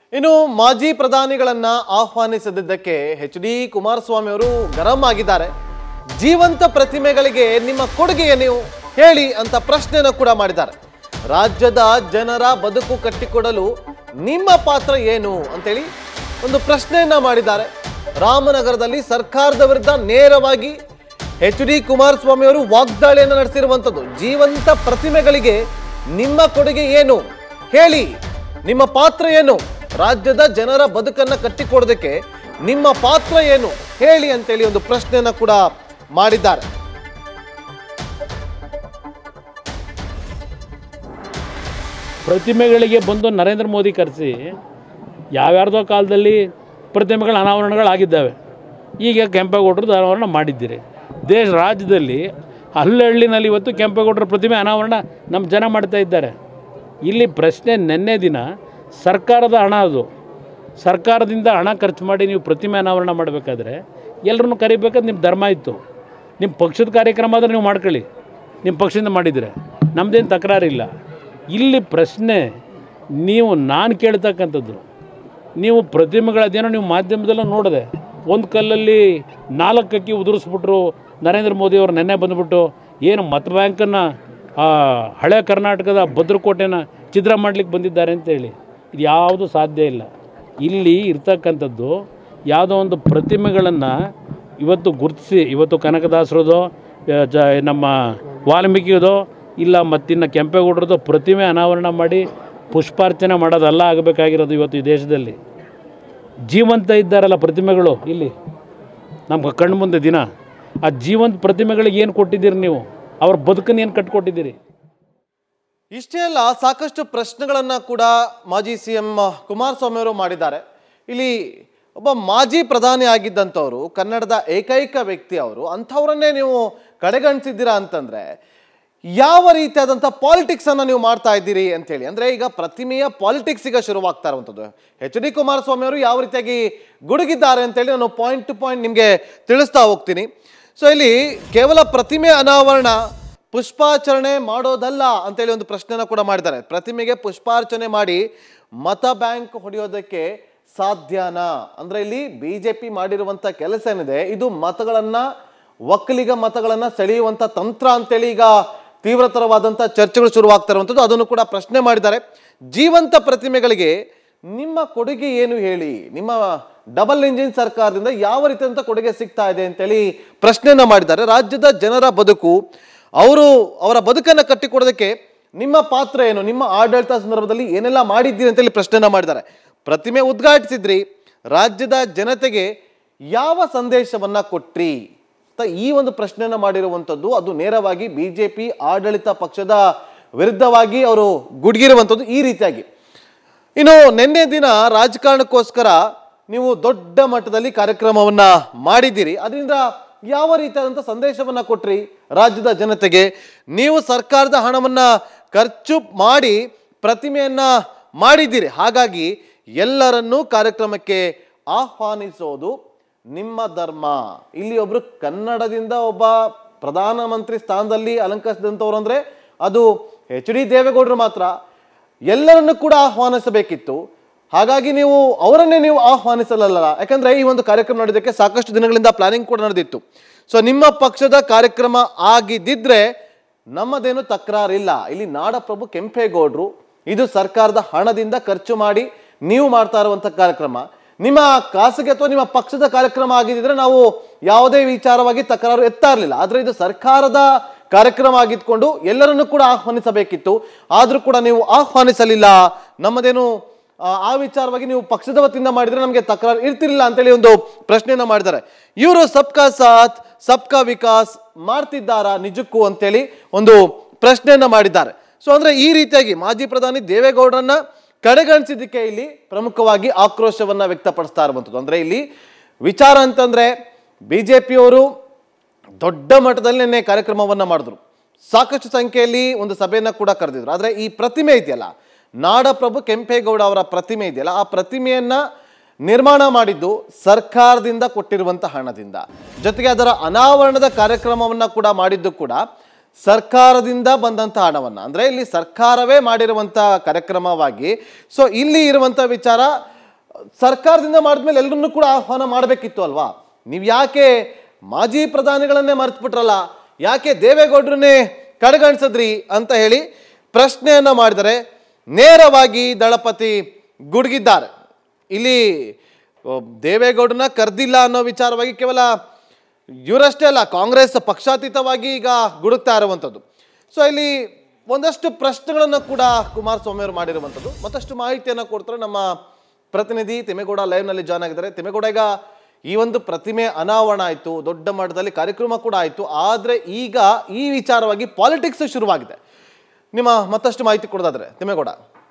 ಇನ್ನು ಮಾಜಿ ಪ್ರಧಾನಿಗಳನ್ನ ಆಹ್ವಾನಿಸದಿದ್ದಕ್ಕೆ ಎಚ್ ಡಿ ಕುಮಾರಸ್ವಾಮಿ ಅವರು ಗರಂ ಆಗಿದ್ದಾರೆ ಜೀವಂತ ಪ್ರತಿಮೆಗಳಿಗೆ ನಿಮ್ಮ ಕೊಡುಗೆಯ ನೀವು ಹೇಳಿ ಅಂತ ಪ್ರಶ್ನೆಯನ್ನು ಕೂಡ ಮಾಡಿದ್ದಾರೆ ರಾಜ್ಯದ ಜನರ ಬದುಕು ಕಟ್ಟಿಕೊಡಲು ನಿಮ್ಮ ಪಾತ್ರ ಏನು ಅಂತೇಳಿ ಒಂದು ಪ್ರಶ್ನೆಯನ್ನ ಮಾಡಿದ್ದಾರೆ ರಾಮನಗರದಲ್ಲಿ ಸರ್ಕಾರದ ವಿರುದ್ಧ ನೇರವಾಗಿ ಎಚ್ ಡಿ ಕುಮಾರಸ್ವಾಮಿ ಅವರು ವಾಗ್ದಾಳಿಯನ್ನು ನಡೆಸಿರುವಂಥದ್ದು ಜೀವಂತ ಪ್ರತಿಮೆಗಳಿಗೆ ನಿಮ್ಮ ಕೊಡುಗೆ ಏನು ಹೇಳಿ ನಿಮ್ಮ ಪಾತ್ರ ಏನು ರಾಜ್ಯದ ಜನರ ಬದುಕನ್ನ ಕಟ್ಟಿಕೊಡೋದಕ್ಕೆ ನಿಮ್ಮ ಪಾತ್ರ ಏನು ಹೇಳಿ ಅಂತೇಳಿ ಒಂದು ಪ್ರಶ್ನೆಯನ್ನ ಕೂಡ ಮಾಡಿದ್ದಾರೆ ಪ್ರತಿಮೆಗಳಿಗೆ ಬಂದು ನರೇಂದ್ರ ಮೋದಿ ಕರೆಸಿ ಯಾವ್ಯಾರ್ದೋ ಕಾಲದಲ್ಲಿ ಪ್ರತಿಮೆಗಳ ಅನಾವರಣಗಳಾಗಿದ್ದಾವೆ ಈಗ ಕೆಂಪೇಗೌಡರದ್ದು ಅನಾವರಣ ಮಾಡಿದ್ದೀರಿ ದೇಶ ರಾಜ್ಯದಲ್ಲಿ ಹಳ್ಳಿನಲ್ಲಿ ಇವತ್ತು ಕೆಂಪೇಗೌಡರ ಪ್ರತಿಮೆ ಅನಾವರಣ ನಮ್ಮ ಜನ ಮಾಡ್ತಾ ಇದ್ದಾರೆ ಇಲ್ಲಿ ಪ್ರಶ್ನೆ ನಿನ್ನೆ ದಿನ ಸರ್ಕಾರದ ಹಣ ಅದು ಸರ್ಕಾರದಿಂದ ಹಣ ಖರ್ಚು ಮಾಡಿ ನೀವು ಪ್ರತಿಮೆ ಅನಾವರಣ ಮಾಡಬೇಕಾದ್ರೆ ಎಲ್ಲರನ್ನು ಕರಿಬೇಕಾದ್ರೆ ನಿಮ್ಮ ಧರ್ಮ ಇತ್ತು ನಿಮ್ಮ ಪಕ್ಷದ ಕಾರ್ಯಕ್ರಮ ಆದರೆ ನೀವು ಮಾಡ್ಕೊಳ್ಳಿ ನಿಮ್ಮ ಪಕ್ಷದಿಂದ ಮಾಡಿದರೆ ನಮ್ಮದೇನು ತಕರಾರಿಲ್ಲ ಇಲ್ಲಿ ಪ್ರಶ್ನೆ ನೀವು ನಾನು ಕೇಳ್ತಕ್ಕಂಥದ್ದು ನೀವು ಪ್ರತಿಮೆಗಳದೇನೋ ನೀವು ಮಾಧ್ಯಮದಲ್ಲೂ ನೋಡಿದೆ ಒಂದು ಕಲ್ಲಲ್ಲಿ ನಾಲ್ಕು ಅಕ್ಕಿ ಉದುರಿಸ್ಬಿಟ್ರು ನರೇಂದ್ರ ಮೋದಿಯವರು ನೆನ್ನೆ ಬಂದುಬಿಟ್ಟು ಏನು ಮತ ಬ್ಯಾಂಕನ್ನು ಹಳೆ ಕರ್ನಾಟಕದ ಭದ್ರಕೋಟೆನ ಚಿತ್ರ ಮಾಡಲಿಕ್ಕೆ ಬಂದಿದ್ದಾರೆ ಅಂತೇಳಿ ಇದು ಯಾವುದು ಸಾಧ್ಯ ಇಲ್ಲ ಇಲ್ಲಿ ಇರ್ತಕ್ಕಂಥದ್ದು ಯಾವುದೋ ಒಂದು ಪ್ರತಿಮೆಗಳನ್ನು ಇವತ್ತು ಗುರುತಿಸಿ ಇವತ್ತು ಕನಕದಾಸರದೋ ಆ, ಜ ನಮ್ಮ ವಾಲ್ಮೀಕಿಯದೋ ಇಲ್ಲ ಮತ್ತಿನ್ನು ಕೆಂಪೇಗೌಡರದೋ ಪ್ರತಿಮೆ ಅನಾವರಣ ಮಾಡಿ ಪುಷ್ಪಾರ್ಚನೆ ಮಾಡೋದಲ್ಲ ಆಗಬೇಕಾಗಿರೋದು ಇವತ್ತು ಈ ದೇಶದಲ್ಲಿ ಜೀವಂತ ಇದ್ದಾರಲ್ಲ ಪ್ರತಿಮೆಗಳು ಇಲ್ಲಿ ನಮ್ಮ ಕಣ್ಣು ಮುಂದೆ ದಿನ ಆ ಜೀವಂತ ಪ್ರತಿಮೆಗಳಿಗೆ ಏನು ಕೊಟ್ಟಿದ್ದೀರಿ ನೀವು ಅವ್ರ ಬದುಕನ್ನು ಏನು ಕಟ್ಕೊಟ್ಟಿದ್ದೀರಿ ಇಷ್ಟೇ ಅಲ್ಲ ಸಾಕಷ್ಟು ಪ್ರಶ್ನೆಗಳನ್ನ ಕೂಡ ಮಾಜಿ ಸಿ ಎಂ ಕುಮಾರಸ್ವಾಮಿ ಅವರು ಮಾಡಿದ್ದಾರೆ ಇಲ್ಲಿ ಒಬ್ಬ ಮಾಜಿ ಪ್ರಧಾನಿ ಆಗಿದ್ದಂಥವ್ರು ಕನ್ನಡದ ಏಕೈಕ ವ್ಯಕ್ತಿ ಅವರು ಅಂಥವ್ರನ್ನೇ ನೀವು ಕಡೆಗಣಿಸಿದ್ದೀರಾ ಅಂತಂದ್ರೆ ಯಾವ ರೀತಿಯಾದಂಥ ಪಾಲಿಟಿಕ್ಸ್ ಅನ್ನ ನೀವು ಮಾಡ್ತಾ ಇದ್ದೀರಿ ಅಂತೇಳಿ ಅಂದ್ರೆ ಈಗ ಪ್ರತಿಮೆಯ ಪಾಲಿಟಿಕ್ಸ್ ಈಗ ಶುರುವಾಗ್ತಾ ಇರುವಂಥದ್ದು ಎಚ್ ಡಿ ಕುಮಾರಸ್ವಾಮಿ ಅವರು ಯಾವ ರೀತಿಯಾಗಿ ಗುಡುಗಿದ್ದಾರೆ ಅಂತೇಳಿ ನಾನು ಪಾಯಿಂಟ್ ಟು ಪಾಯಿಂಟ್ ನಿಮಗೆ ತಿಳಿಸ್ತಾ ಹೋಗ್ತೀನಿ ಸೊ ಇಲ್ಲಿ ಕೇವಲ ಪ್ರತಿಮೆ ಅನಾವರಣ ಪುಷ್ಪಾರ್ಚನೆ ಮಾಡೋದಲ್ಲ ಅಂತೇಳಿ ಒಂದು ಪ್ರಶ್ನೆನ ಕೂಡ ಮಾಡಿದ್ದಾರೆ ಪ್ರತಿಮೆಗೆ ಪುಷ್ಪಾರ್ಚನೆ ಮಾಡಿ ಮತ ಬ್ಯಾಂಕ್ ಹೊಡೆಯೋದಕ್ಕೆ ಸಾಧ್ಯನಾ ಅಂದ್ರೆ ಇಲ್ಲಿ ಬಿಜೆಪಿ ಮಾಡಿರುವಂತ ಕೆಲಸ ಏನಿದೆ ಇದು ಮತಗಳನ್ನ ಒಕ್ಕಲಿಗ ಮತಗಳನ್ನ ಸೆಳೆಯುವಂತ ತಂತ್ರ ಅಂತೇಳಿ ಈಗ ತೀವ್ರತರವಾದಂಥ ಚರ್ಚೆಗಳು ಶುರುವಾಗ್ತಾ ಇರುವಂಥದ್ದು ಅದನ್ನು ಕೂಡ ಪ್ರಶ್ನೆ ಮಾಡಿದ್ದಾರೆ ಜೀವಂತ ಪ್ರತಿಮೆಗಳಿಗೆ ನಿಮ್ಮ ಕೊಡುಗೆ ಏನು ಹೇಳಿ ನಿಮ್ಮ ಡಬಲ್ ಇಂಜಿನ್ ಸರ್ಕಾರದಿಂದ ಯಾವ ರೀತಿಯಂತ ಕೊಡುಗೆ ಸಿಗ್ತಾ ಇದೆ ಅಂತೇಳಿ ಪ್ರಶ್ನೆಯನ್ನ ಮಾಡಿದ್ದಾರೆ ರಾಜ್ಯದ ಜನರ ಬದುಕು ಅವರು ಅವರ ಬದುಕನ್ನು ಕಟ್ಟಿಕೊಡೋದಕ್ಕೆ ನಿಮ್ಮ ಪಾತ್ರ ಏನು ನಿಮ್ಮ ಆಡಳಿತ ಸಂದರ್ಭದಲ್ಲಿ ಏನೆಲ್ಲ ಮಾಡಿದ್ದೀರಿ ಅಂತೇಳಿ ಪ್ರಶ್ನೆಯನ್ನ ಮಾಡಿದ್ದಾರೆ ಪ್ರತಿಮೆ ಉದ್ಘಾಟಿಸಿದ್ರಿ ರಾಜ್ಯದ ಜನತೆಗೆ ಯಾವ ಸಂದೇಶವನ್ನ ಕೊಟ್ರಿ ಅಂತ ಈ ಒಂದು ಪ್ರಶ್ನೆಯನ್ನ ಮಾಡಿರುವಂಥದ್ದು ಅದು ನೇರವಾಗಿ ಬಿಜೆಪಿ ಆಡಳಿತ ಪಕ್ಷದ ವಿರುದ್ಧವಾಗಿ ಅವರು ಗುಡ್ಗಿರುವಂಥದ್ದು ಈ ರೀತಿಯಾಗಿ ಇನ್ನು ನಿನ್ನೆ ದಿನ ರಾಜಕಾರಣಕ್ಕೋಸ್ಕರ ನೀವು ದೊಡ್ಡ ಮಟ್ಟದಲ್ಲಿ ಕಾರ್ಯಕ್ರಮವನ್ನ ಮಾಡಿದ್ದೀರಿ ಅದರಿಂದ ಯಾವ ರೀತಿಯಾದಂಥ ಸಂದೇಶವನ್ನ ಕೊಟ್ರಿ ರಾಜ್ಯದ ಜನತೆಗೆ ನೀವು ಸರ್ಕಾರದ ಹಣವನ್ನ ಖರ್ಚು ಮಾಡಿ ಪ್ರತಿಮೆಯನ್ನ ಮಾಡಿದ್ದೀರಿ ಹಾಗಾಗಿ ಎಲ್ಲರನ್ನೂ ಕಾರ್ಯಕ್ರಮಕ್ಕೆ ಆಹ್ವಾನಿಸೋದು ನಿಮ್ಮ ಧರ್ಮ ಇಲ್ಲಿ ಒಬ್ರು ಕನ್ನಡದಿಂದ ಒಬ್ಬ ಪ್ರಧಾನಮಂತ್ರಿ ಸ್ಥಾನದಲ್ಲಿ ಅಲಂಕರಿಸಿದಂಥವ್ರು ಅಂದ್ರೆ ಅದು ಎಚ್ ಡಿ ದೇವೇಗೌಡರು ಮಾತ್ರ ಎಲ್ಲರನ್ನು ಕೂಡ ಆಹ್ವಾನಿಸಬೇಕಿತ್ತು ಹಾಗಾಗಿ ನೀವು ಅವರನ್ನೇ ನೀವು ಆಹ್ವಾನಿಸಲಲ್ಲ ಯಾಕಂದ್ರೆ ಈ ಒಂದು ಕಾರ್ಯಕ್ರಮ ನಡೆಯೋದಕ್ಕೆ ಸಾಕಷ್ಟು ದಿನಗಳಿಂದ ಪ್ಲಾನಿಂಗ್ ಕೂಡ ನಡೆದಿತ್ತು ಸೊ ನಿಮ್ಮ ಪಕ್ಷದ ಕಾರ್ಯಕ್ರಮ ಆಗಿದ್ದಿದ್ರೆ ನಮ್ಮದೇನು ತಕರಾರಿಲ್ಲ ಇಲ್ಲಿ ನಾಡಪ್ರಭು ಕೆಂಪೇಗೌಡರು ಇದು ಸರ್ಕಾರದ ಹಣದಿಂದ ಖರ್ಚು ಮಾಡಿ ನೀವು ಮಾಡ್ತಾ ಇರುವಂತ ಕಾರ್ಯಕ್ರಮ ನಿಮ್ಮ ಖಾಸಗಿ ಅಥವಾ ನಿಮ್ಮ ಪಕ್ಷದ ಕಾರ್ಯಕ್ರಮ ಆಗಿದ್ದಿದ್ರೆ ನಾವು ಯಾವುದೇ ವಿಚಾರವಾಗಿ ತಕರಾರು ಎತ್ತಾ ಇರಲಿಲ್ಲ ಆದ್ರೆ ಇದು ಸರ್ಕಾರದ ಕಾರ್ಯಕ್ರಮ ಆಗಿದ್ಕೊಂಡು ಎಲ್ಲರನ್ನೂ ಕೂಡ ಆಹ್ವಾನಿಸಬೇಕಿತ್ತು ಆದ್ರೂ ಕೂಡ ನೀವು ಆಹ್ವಾನಿಸಲಿಲ್ಲ ನಮ್ಮದೇನು ಆ, ಆ ವಿಚಾರವಾಗಿ ನೀವು ಪಕ್ಷದ ವತಿಯಿಂದ ಮಾಡಿದ್ರೆ ನಮಗೆ ತಕರಾರು ಇರ್ತಿರ್ಲಿಲ್ಲ ಅಂತೇಳಿ ಒಂದು ಪ್ರಶ್ನೆಯನ್ನ ಮಾಡಿದ್ದಾರೆ ಇವರು ಸಬ್ಕಾ ಸಾಥ್ ಸಬ್ಕಾ ವಿಕಾಸ್ ಮಾಡ್ತಿದ್ದಾರಾ ನಿಜಕ್ಕೂ ಅಂತೇಳಿ ಒಂದು ಪ್ರಶ್ನೆಯನ್ನ ಮಾಡಿದ್ದಾರೆ ಸೊ ಅಂದ್ರೆ ಈ ರೀತಿಯಾಗಿ ಮಾಜಿ ಪ್ರಧಾನಿ ದೇವೇಗೌಡರನ್ನ ಕಡೆಗಣಿಸಿದ್ದಕ್ಕೆ ಇಲ್ಲಿ ಪ್ರಮುಖವಾಗಿ ಆಕ್ರೋಶವನ್ನ ವ್ಯಕ್ತಪಡಿಸ್ತಾ ಇರುವಂಥದ್ದು ಅಂದ್ರೆ ಇಲ್ಲಿ ವಿಚಾರ ಅಂತಂದ್ರೆ ಬಿಜೆಪಿಯವರು ದೊಡ್ಡ ಮಟ್ಟದಲ್ಲಿ ನಿನ್ನೆ ಕಾರ್ಯಕ್ರಮವನ್ನ ಮಾಡಿದ್ರು ಸಾಕಷ್ಟು ಸಂಖ್ಯೆಯಲ್ಲಿ ಒಂದು ಸಭೆಯನ್ನ ಕೂಡ ಕರೆದಿದ್ರು ಆದ್ರೆ ಈ ಪ್ರತಿಮೆ ಇದೆಯಲ್ಲ ನಾಡಪ್ರಭು ಕೆಂಪೇಗೌಡ ಅವರ ಪ್ರತಿಮೆ ಇದೆಯಲ್ಲ ಆ ಪ್ರತಿಮೆಯನ್ನ ನಿರ್ಮಾಣ ಮಾಡಿದ್ದು ಸರ್ಕಾರದಿಂದ ಕೊಟ್ಟಿರುವಂತ ಹಣದಿಂದ ಜೊತೆಗೆ ಅದರ ಅನಾವರಣದ ಕಾರ್ಯಕ್ರಮವನ್ನ ಕೂಡ ಮಾಡಿದ್ದು ಕೂಡ ಸರ್ಕಾರದಿಂದ ಬಂದಂಥ ಹಣವನ್ನ ಅಂದ್ರೆ ಇಲ್ಲಿ ಸರ್ಕಾರವೇ ಮಾಡಿರುವಂತ ಕಾರ್ಯಕ್ರಮವಾಗಿ ಸೊ ಇಲ್ಲಿ ಇರುವಂತ ವಿಚಾರ ಸರ್ಕಾರದಿಂದ ಮಾಡಿದ್ಮೇಲೆ ಎಲ್ಲರನ್ನೂ ಕೂಡ ಆಹ್ವಾನ ಮಾಡಬೇಕಿತ್ತು ಅಲ್ವಾ ನೀವು ಯಾಕೆ ಮಾಜಿ ಪ್ರಧಾನಿಗಳನ್ನೇ ಮರೆತುಬಿಟ್ರಲ್ಲ ಯಾಕೆ ದೇವೇಗೌಡರನ್ನೇ ಕಡೆಗಣಿಸಿದ್ರಿ ಅಂತ ಹೇಳಿ ಪ್ರಶ್ನೆಯನ್ನ ಮಾಡಿದರೆ ನೇರವಾಗಿ ದಳಪತಿ ಗುಡುಗಿದ್ದಾರೆ ಇಲ್ಲಿ ಆ, ದೇವೇಗೌಡರನ್ನ ಕರೆದಿಲ್ಲ ಅನ್ನೋ ವಿಚಾರವಾಗಿ ಕೇವಲ ಇವರಷ್ಟೇ ಅಲ್ಲ ಕಾಂಗ್ರೆಸ್ ಪಕ್ಷಾತೀತವಾಗಿ ಈಗ ಗುಡುಕ್ತಾ ಇರುವಂಥದ್ದು ಸೊ ಇಲ್ಲಿ ಒಂದಷ್ಟು ಪ್ರಶ್ನೆಗಳನ್ನು ಕೂಡ ಕುಮಾರಸ್ವಾಮಿ ಅವರು ಮಾಡಿರುವಂಥದ್ದು ಮತ್ತಷ್ಟು ಮಾಹಿತಿಯನ್ನು ಕೊಡ್ತಾರೆ ನಮ್ಮ ಪ್ರತಿನಿಧಿ ತಿಮ್ಮೇಗೌಡ ಲೈವ್ನಲ್ಲಿ ಜಾಯ್ನ್ ಆಗಿದ್ದಾರೆ ತಿಮ್ಮೇಗೌಡ ಈಗ ಈ ಒಂದು ಪ್ರತಿಮೆ ಅನಾವರಣ ಆಯಿತು ದೊಡ್ಡ ಮಟ್ಟದಲ್ಲಿ ಕಾರ್ಯಕ್ರಮ ಕೂಡ ಆಯಿತು ಆದರೆ ಈಗ ಈ ವಿಚಾರವಾಗಿ ಪಾಲಿಟಿಕ್ಸ್ ಶುರುವಾಗಿದೆ ನಿಮ್ಮ ಮತ್ತಷ್ಟು ಮಾಹಿತಿ ಕೊಡೋದಾದ್ರೆ ತಿಮ್ಮೇಗೌಡ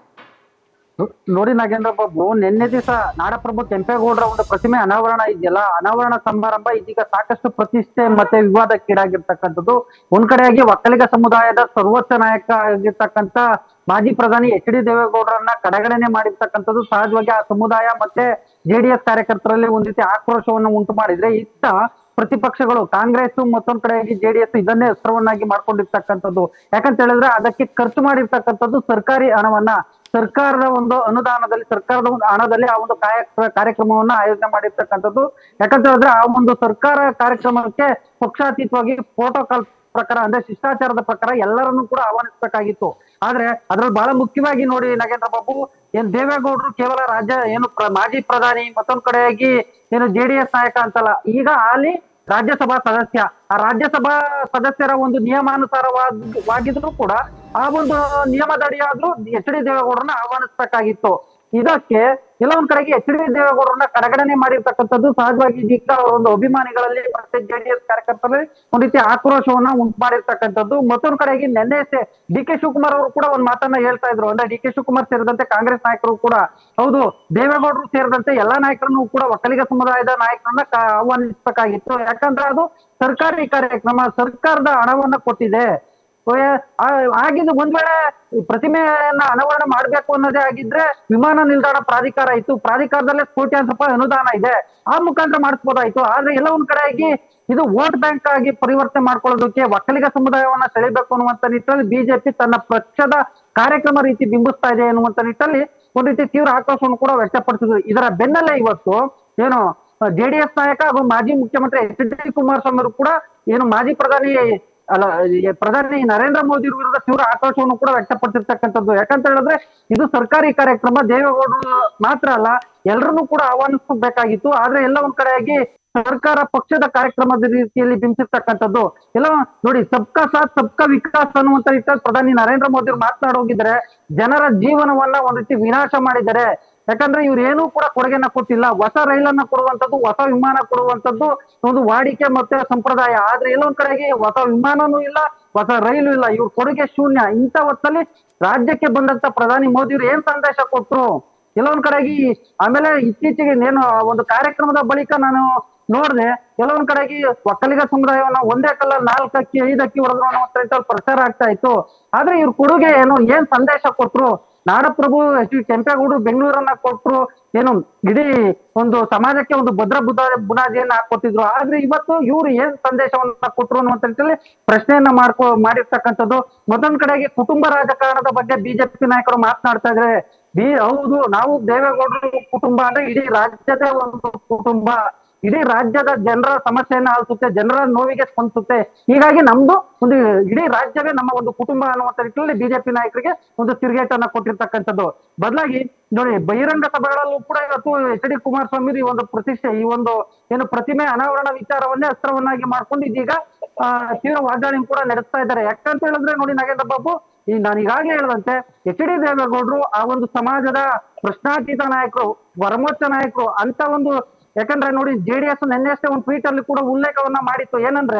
ನೋ- ನೋಡಿ ನಾಗೇಂದ್ರ ಬಾಬು ನಿನ್ನೆ ದಿವಸ ನಾಡಪ್ರಭು ಕೆಂಪೇಗೌಡರ ಒಂದು ಪ್ರತಿಮೆ ಅನಾವರಣ ಇದೆಯಲ್ಲ ಅನಾವರಣ ಸಮಾರಂಭ ಇದೀಗ ಸಾಕಷ್ಟು ಪ್ರತಿಷ್ಠೆ ಮತ್ತೆ ವಿವಾದಕ್ಕೀಡಾಗಿರ್ತಕ್ಕಂಥದ್ದು ಒಂದ್ ಕಡೆಯಾಗಿ ಒಕ್ಕಲಿಗ ಸಮುದಾಯದ ಸರ್ವೋಚ್ಚ ನಾಯಕ ಆಗಿರ್ತಕ್ಕಂಥ ಮಾಜಿ ಪ್ರಧಾನಿ ಎಚ್ ಡಿ ದೇವೇಗೌಡರನ್ನ ಕಡೆಗಣನೆ ಮಾಡಿರ್ತಕ್ಕಂಥದ್ದು ಸಹಜವಾಗಿ ಆ ಸಮುದಾಯ ಮತ್ತೆ ಜೆಡಿಎಸ್ ಕಾರ್ಯಕರ್ತರಲ್ಲಿ ಒಂದ್ ರೀತಿ ಆಕ್ರೋಶವನ್ನು ಉಂಟು ಮಾಡಿದ್ರೆ ಇತ್ತ ಪ್ರತಿಪಕ್ಷಗಳು ಕಾಂಗ್ರೆಸ್ ಮತ್ತೊಂದ್ ಕಡೆಯಾಗಿ ಜೆಡಿಎಸ್ ಇದನ್ನೇ ಅಸ್ತ್ರವನ್ನಾಗಿ ಮಾಡ್ಕೊಂಡಿರ್ತಕ್ಕಂಥದ್ದು ಯಾಕಂತ ಹೇಳಿದ್ರೆ ಅದಕ್ಕೆ ಖರ್ಚು ಮಾಡಿರ್ತಕ್ಕಂಥದ್ದು ಸರ್ಕಾರಿ ಹಣವನ್ನ ಸರ್ಕಾರದ ಒಂದು ಅನುದಾನದಲ್ಲಿ ಸರ್ಕಾರದ ಒಂದು ಹಣದಲ್ಲಿ ಆ ಒಂದು ಕಾರ್ಯ ಕಾರ್ಯಕ್ರಮವನ್ನ ಆಯೋಜನೆ ಮಾಡಿರ್ತಕ್ಕಂಥದ್ದು ಯಾಕಂತ ಹೇಳಿದ್ರೆ ಆ ಒಂದು ಸರ್ಕಾರ ಕಾರ್ಯಕ್ರಮಕ್ಕೆ ಪಕ್ಷಾತೀತವಾಗಿ ಪ್ರೋಟೋಕಾಲ್ ಪ್ರಕಾರ ಅಂದ್ರೆ ಶಿಷ್ಟಾಚಾರದ ಪ್ರಕಾರ ಎಲ್ಲರನ್ನೂ ಕೂಡ ಆಹ್ವಾನಿಸಬೇಕಾಗಿತ್ತು ಆದ್ರೆ ಅದ್ರಲ್ಲಿ ಬಹಳ ಮುಖ್ಯವಾಗಿ ನೋಡಿ ನಾಗೇಂದ್ರ ಬಾಬು ಏನ್ ದೇವೇಗೌಡರು ಕೇವಲ ರಾಜ್ಯ ಏನು ಪ್ರ- ಮಾಜಿ ಪ್ರಧಾನಿ ಮತ್ತೊಂದ್ ಕಡೆಯಾಗಿ ಏನು ಜೆಡಿಎಸ್ ನಾಯಕ ಅಂತಲ್ಲ ಈಗ ಅಲ್ಲಿ ರಾಜ್ಯಸಭಾ ಸದಸ್ಯ ಆ ರಾಜ್ಯಸಭಾ ಸದಸ್ಯರ ಒಂದು ನಿಯಮಾನುಸಾರವಾಗಿದ್ರು ಕೂಡ ಆ ಒಂದು ನಿಯಮದಡಿಯಾದ್ರೂ ಎಚ್ ಡಿ ದೇವೇಗೌಡರನ್ನ ಆಹ್ವಾನಿಸಬೇಕಾಗಿತ್ತು ಇದಕ್ಕೆ ಎಲ್ಲ ಒಂದ್ ಕಡೆಗೆ ಎಚ್ ಡಿ ದೇವೇಗೌಡರನ್ನ ಕಡೆಗಣನೆ ಮಾಡಿರ್ತಕ್ಕಂಥದ್ದು ಸಹಜವಾಗಿ ಇದೀಗ ಅವರ ಒಂದು ಅಭಿಮಾನಿಗಳಲ್ಲಿ ಮತ್ತೆ ಜೆಡಿಎಸ್ ಕಾರ್ಯಕರ್ತರಲ್ಲಿ ಒಂದ್ ರೀತಿ ಆಕ್ರೋಶವನ್ನ ಉಂಟು ಮಾಡಿರ್ತಕ್ಕಂಥದ್ದು ಮತ್ತೊಂದ್ ಕಡೆಗೆ ನಿನ್ನೆ ಡಿ ಕೆ ಶಿವಕುಮಾರ್ ಅವರು ಕೂಡ ಒಂದ್ ಮಾತನ್ನ ಹೇಳ್ತಾ ಇದ್ರು ಅಂದ್ರೆ ಡಿ ಕೆ ಶಿವಕುಮಾರ್ ಸೇರಿದಂತೆ ಕಾಂಗ್ರೆಸ್ ನಾಯಕರು ಕೂಡ ಹೌದು ದೇವೇಗೌಡರು ಸೇರಿದಂತೆ ಎಲ್ಲಾ ನಾಯಕರನ್ನು ಕೂಡ ಒಕ್ಕಲಿಗ ಸಮುದಾಯದ ನಾಯಕರನ್ನ ಕ- ಆಹ್ವಾನಿಸಬೇಕಾಗಿತ್ತು ಯಾಕಂದ್ರೆ ಅದು ಸರ್ಕಾರಿ ಕಾರ್ಯಕ್ರಮ ಸರ್ಕಾರದ ಹಣವನ್ನ ಕೊಟ್ಟಿದೆ ಓಯ್- ಆ- ಆಗಿದ್ದು ಒಂದ್ ವೇಳೆ ಈ ಪ್ರತಿಮೆಯನ್ನ ಅನಾವರಣ ಮಾಡ್ಬೇಕು ಅನ್ನೋದೇ ಆಗಿದ್ರೆ ವಿಮಾನ ನಿಲ್ದಾಣ ಪ್ರಾಧಿಕಾರ ಇತ್ತು ಪ್ರಾಧಿಕಾರದಲ್ಲೇ ಕೋಟ್ಯಾಂತರ ರೂಪಾಯಿ ಅನುದಾನ ಇದೆ ಆ ಮುಖಾಂತರ ಮಾಡಿಸ್ಬೋದಾಯ್ತು ಆದ್ರೆ ಎಲ್ಲ ಒಂದ್ ಕಡೆಯಾಗಿ ಇದು ವೋಟ್ ಬ್ಯಾಂಕ್ ಆಗಿ ಪರಿವರ್ತನೆ ಮಾಡ್ಕೊಳ್ಳೋದಕ್ಕೆ ಒಕ್ಕಲಿಗ ಸಮುದಾಯವನ್ನ ಸೆಳೆಬೇಕು ಅನ್ನುವಂತ ನಿಟ್ಟಿನಲ್ಲಿ ಬಿಜೆಪಿ ತನ್ನ ಪಕ್ಷದ ಕಾರ್ಯಕ್ರಮ ರೀತಿ ಬಿಂಬಿಸ್ತಾ ಇದೆ ಅನ್ನುವಂತ ನಿಟ್ಟಿನಲ್ಲಿ ಒಂದ್ ರೀತಿ ತೀವ್ರ ಆಕ್ರೋಶವನ್ನು ಕೂಡ ವ್ಯಕ್ತಪಡಿಸಿದ್ರು ಇದರ ಬೆನ್ನಲ್ಲೇ ಇವತ್ತು ಏನು ಜೆಡಿಎಸ್ ನಾಯಕ ಹಾಗೂ ಮಾಜಿ ಮುಖ್ಯಮಂತ್ರಿ ಎಚ್ ಡಿ ಕುಮಾರಸ್ವಾಮಿ ಅವರು ಕೂಡ ಏನು ಮಾಜಿ ಪ್ರಧಾನಿ ಅಲ್ಲ ಈ ಪ್ರಧಾನಿ ನರೇಂದ್ರ ಮೋದಿ ವಿರುದ್ಧ ತೀವ್ರ ಆಕ್ರೋಶವನ್ನು ಕೂಡ ವ್ಯಕ್ತಪಡಿಸಿರ್ತಕ್ಕಂಥದ್ದು ಯಾಕಂತ ಹೇಳಿದ್ರೆ ಇದು ಸರ್ಕಾರಿ ಕಾರ್ಯಕ್ರಮ ದೇವೇಗೌಡರು ಮಾತ್ರ ಅಲ್ಲ ಎಲ್ಲರನ್ನೂ ಕೂಡ ಆಹ್ವಾನಿಸಬೇಕಾಗಿತ್ತು ಆದ್ರೆ ಎಲ್ಲ ಒಂದ್ ಕಡೆಯಾಗಿ ಸರ್ಕಾರ ಪಕ್ಷದ ಕಾರ್ಯಕ್ರಮದ ರೀತಿಯಲ್ಲಿ ಬಿಂಬಿಸಿರ್ತಕ್ಕಂಥದ್ದು ಎಲ್ಲ ನೋಡಿ ಸಬ್ಕಾ ಸಾಥ್ ಸಬ್ಕಾ ವಿಕಾಸ್ ಅನ್ನುವಂತ ರೀತಿಯಲ್ಲಿ ಪ್ರಧಾನಿ ನರೇಂದ್ರ ಮೋದಿ ಅವರು ಮಾತನಾಡಿ ಹೋಗಿದ್ದಾರೆ ಜನರ ಜೀವನವನ್ನ ಒಂದ್ ರೀತಿ ವಿನಾಶ ಮಾಡಿದ್ದಾರೆ ಯಾಕಂದ್ರೆ ಇವ್ರು ಏನೂ ಕೂಡ ಕೊಡುಗೆನ ಕೊಟ್ಟಿಲ್ಲ ಹೊಸ ರೈಲನ್ನ ಕೊಡುವಂತದ್ದು ಹೊಸ ವಿಮಾನ ಕೊಡುವಂತದ್ದು ಒಂದು ವಾಡಿಕೆ ಮತ್ತೆ ಸಂಪ್ರದಾಯ ಆದ್ರೆ ಎಲ್ಲ ಒಂದ್ ಕಡೆಗೆ ಹೊಸ ವಿಮಾನನೂ ಇಲ್ಲ ಹೊಸ ರೈಲು ಇಲ್ಲ ಇವ್ರ ಕೊಡುಗೆ ಶೂನ್ಯ ಇಂಥ ಹೊತ್ತಲ್ಲಿ ರಾಜ್ಯಕ್ಕೆ ಬಂದಂತ ಪ್ರಧಾನಿ ಮೋದಿಯವರು ಏನ್ ಸಂದೇಶ ಕೊಟ್ರು ಕೆಲವೊಂದ್ ಕಡೆಗೆ ಆಮೇಲೆ ಇತ್ತೀಚೆಗೆ ಏನು ಆ ಒಂದು ಕಾರ್ಯಕ್ರಮದ ಬಳಿಕ ನಾನು ನೋಡ್ದೆ ಕೆಲವೊಂದ್ ಕಡೆಗೆ ಒಕ್ಕಲಿಗ ಸಮುದಾಯವನ್ನ ಒಂದೇ ಕಲ್ಲ ನಾಲ್ಕು ಅಕ್ಕಿ ಐದು ಅಕ್ಕಿ ಹೊಡೆದ್ರು ಅನ್ನೋ ರೀತಿಯಲ್ಲಿ ಪ್ರಚಾರ ಆಗ್ತಾ ಇತ್ತು ಆದ್ರೆ ಇವ್ರ ಕೊಡುಗೆ ಏನು ಏನ್ ಸಂದೇಶ ಕೊಟ್ರು ನಾಡಪ್ರಭು ಎಚ್ ಡಿ ಕೆಂಪೇಗೌಡರು ಬೆಂಗಳೂರನ್ನ ಕೊಟ್ರು ಏನು ಇಡೀ ಒಂದು ಸಮಾಜಕ್ಕೆ ಒಂದು ಭದ್ರ ಬುಧ ಬುನಾದಿಯನ್ನ ಹಾಕೊಟ್ಟಿದ್ರು ಆದ್ರೆ ಇವತ್ತು ಇವ್ರು ಏನ್ ಸಂದೇಶವನ್ನ ಕೊಟ್ರು ಅನ್ನುವಂತ ರೀತಿಯಲ್ಲಿ ಪ್ರಶ್ನೆಯನ್ನ ಮಾಡ್ಕೊ ಮಾಡಿರ್ತಕ್ಕಂಥದ್ದು ಮತ್ತೊಂದ್ ಕಡೆಗೆ ಕುಟುಂಬ ರಾಜಕಾರಣದ ಬಗ್ಗೆ ಬಿಜೆಪಿ ನಾಯಕರು ಮಾತನಾಡ್ತಾ ಇದ್ರೆ ಬಿ ಹೌದು ನಾವು ದೇವೇಗೌಡರು ಕುಟುಂಬ ಅಂದ್ರೆ ಇಡೀ ರಾಜ್ಯದ ಒಂದು ಕುಟುಂಬ ಇಡೀ ರಾಜ್ಯದ ಜನರ ಸಮಸ್ಯೆಯನ್ನ ಆಲಿಸುತ್ತೆ ಜನರ ನೋವಿಗೆ ಸ್ಪಂದಿಸುತ್ತೆ ಹೀಗಾಗಿ ನಮ್ದು ಒಂದು ಇಡೀ ರಾಜ್ಯವೇ ನಮ್ಮ ಒಂದು ಕುಟುಂಬ ಅನ್ನುವಂತ ರೀತಿಯಲ್ಲಿ ಬಿಜೆಪಿ ನಾಯಕರಿಗೆ ಒಂದು ತಿರುಗೇಟನ್ನ ಕೊಟ್ಟಿರ್ತಕ್ಕಂಥದ್ದು ಬದಲಾಗಿ ನೋಡಿ ಬಹಿರಂಗ ಸಭೆಗಳಲ್ಲೂ ಕೂಡ ಇವತ್ತು ಎಚ್ ಡಿ ಕುಮಾರಸ್ವಾಮಿ ಈ ಒಂದು ಪ್ರತಿಷ್ಠೆ ಈ ಒಂದು ಏನು ಪ್ರತಿಮೆ ಅನಾವರಣ ವಿಚಾರವನ್ನೇ ಅಸ್ತ್ರವನ್ನಾಗಿ ಮಾಡ್ಕೊಂಡು ಇದೀಗ ಆ, ತೀವ್ರ ವಾಗ್ದಾಳಿ ಕೂಡ ನಡೆಸ್ತಾ ಇದ್ದಾರೆ ಯಾಕಂತ ಹೇಳಿದ್ರೆ ನೋಡಿ ನಾಗೇಂದ್ರ ಬಾಬು ಈ ನಾನು ಈಗಾಗಲೇ ಹೇಳಿದಂತೆ ಎಚ್ ಡಿ ದೇವೇಗೌಡರು ಆ ಒಂದು ಸಮಾಜದ ಪ್ರಶ್ನಾತೀತ ನಾಯಕರು ಪರಮೋಚ್ಚ ನಾಯಕರು ಅಂತ ಒಂದು ಯಾಕಂದ್ರೆ ನೋಡಿ ಜೆಡಿಎಸ್ ನಿನ್ನೆಷ್ಟೇ ಒಂದು ಟ್ವೀಟ್ ಅಲ್ಲಿ ಕೂಡ ಉಲ್ಲೇಖವನ್ನ ಮಾಡಿತ್ತು ಏನಂದ್ರೆ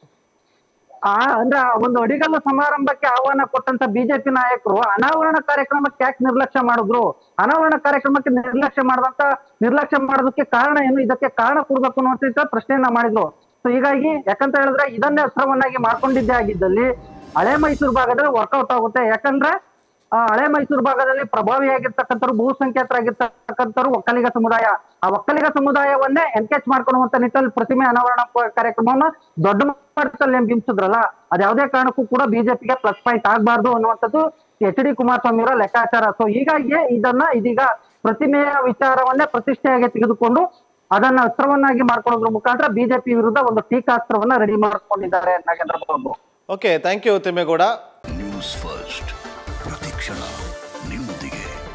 ಆ ಅಂದ್ರೆ ಆ ಒಂದು ಅಡಿಗಲ್ಲು ಸಮಾರಂಭಕ್ಕೆ ಆಹ್ವಾನ ಕೊಟ್ಟಂತ ಬಿಜೆಪಿ ನಾಯಕರು ಅನಾವರಣ ಕಾರ್ಯಕ್ರಮಕ್ಕೆ ಯಾಕೆ ನಿರ್ಲಕ್ಷ್ಯ ಮಾಡಿದ್ರು ಅನಾವರಣ ಕಾರ್ಯಕ್ರಮಕ್ಕೆ ನಿರ್ಲಕ್ಷ್ಯ ಮಾಡದಂತ ನಿರ್ಲಕ್ಷ್ಯ ಮಾಡೋದಕ್ಕೆ ಕಾರಣ ಏನು ಇದಕ್ಕೆ ಕಾರಣ ಕೊಡ್ಬೇಕು ಅನ್ನುವಂತ ಪ್ರಶ್ನೆಯನ್ನ ಮಾಡಿದ್ರು ಸೊ ಹೀಗಾಗಿ ಯಾಕಂತ ಹೇಳಿದ್ರೆ ಇದನ್ನೇ ಅಸ್ತ್ರವನ್ನಾಗಿ ಮಾಡ್ಕೊಂಡಿದ್ದೇ ಆಗಿದ್ದಲ್ಲಿ ಹಳೆ ಮೈಸೂರು ಭಾಗದಲ್ಲಿ ವರ್ಕೌಟ್ ಆಗುತ್ತೆ ಯಾಕಂದ್ರೆ ಆ ಹಳೆ ಮೈಸೂರು ಭಾಗದಲ್ಲಿ ಪ್ರಭಾವಿಯಾಗಿರ್ತಕ್ಕಂಥವ್ರು ಬಹುಸಂಖ್ಯಾತರಾಗಿರ್ತಕ್ಕಂಥವ್ರು ಒಕ್ಕಲಿಗ ಸಮುದಾಯ ಆ ಒಕ್ಕಲಿಗ ಸಮುದಾಯವನ್ನೇ ಎನ್ಕೇಜ್ ಮಾಡ್ಕೊಳ್ಳುವಂತ ನಿಟ್ಟಲ್ಲಿ ಪ್ರತಿಮೆ ಅನಾವರಣ ಪ- ಕಾರ್ಯಕ್ರಮವನ್ನ ದೊಡ್ಡ ಮಟ್ಟದಲ್ಲಿ ಏನ್ ಬಿಂಬಿಸಿದ್ರಲ್ಲ ಅದ್ ಯಾವುದೇ ಕಾರಣಕ್ಕೂ ಕೂಡ ಬಿಜೆಪಿಗೆ ಪ್ಲಸ್ ಪಾಯಿಂಟ್ ಆಗ್ಬಾರ್ದು ಅನ್ನುವಂಥದ್ದು ಎಚ್ ಡಿ ಕುಮಾರಸ್ವಾಮಿ ಅವರ ಲೆಕ್ಕಾಚಾರ ಸೊ ಹೀಗಾಗಿ ಇದನ್ನ ಇದೀಗ ಪ್ರತಿಮೆಯ ವಿಚಾರವನ್ನೇ ಪ್ರತಿಷ್ಠೆಯಾಗಿ ತೆಗೆದುಕೊಂಡು ಅದನ್ನ ಅಸ್ತ್ರವನ್ನಾಗಿ ಮಾಡ್ಕೊಳ್ಳೋದ್ರ ಮುಖಾಂತರ ಬಿಜೆಪಿ ವಿರುದ್ಧ ಒಂದು ಟೀಕಾಸ್ತ್ರವನ್ನ ರೆಡಿ ಮಾಡ್ಕೊಂಡಿದ್ದಾರೆ Nagendra Babu okay thank you Thimmegowda news first ಪ್ರತಿಕ್ಷಣ ನಿಮ್ಮೊಂದಿಗೆ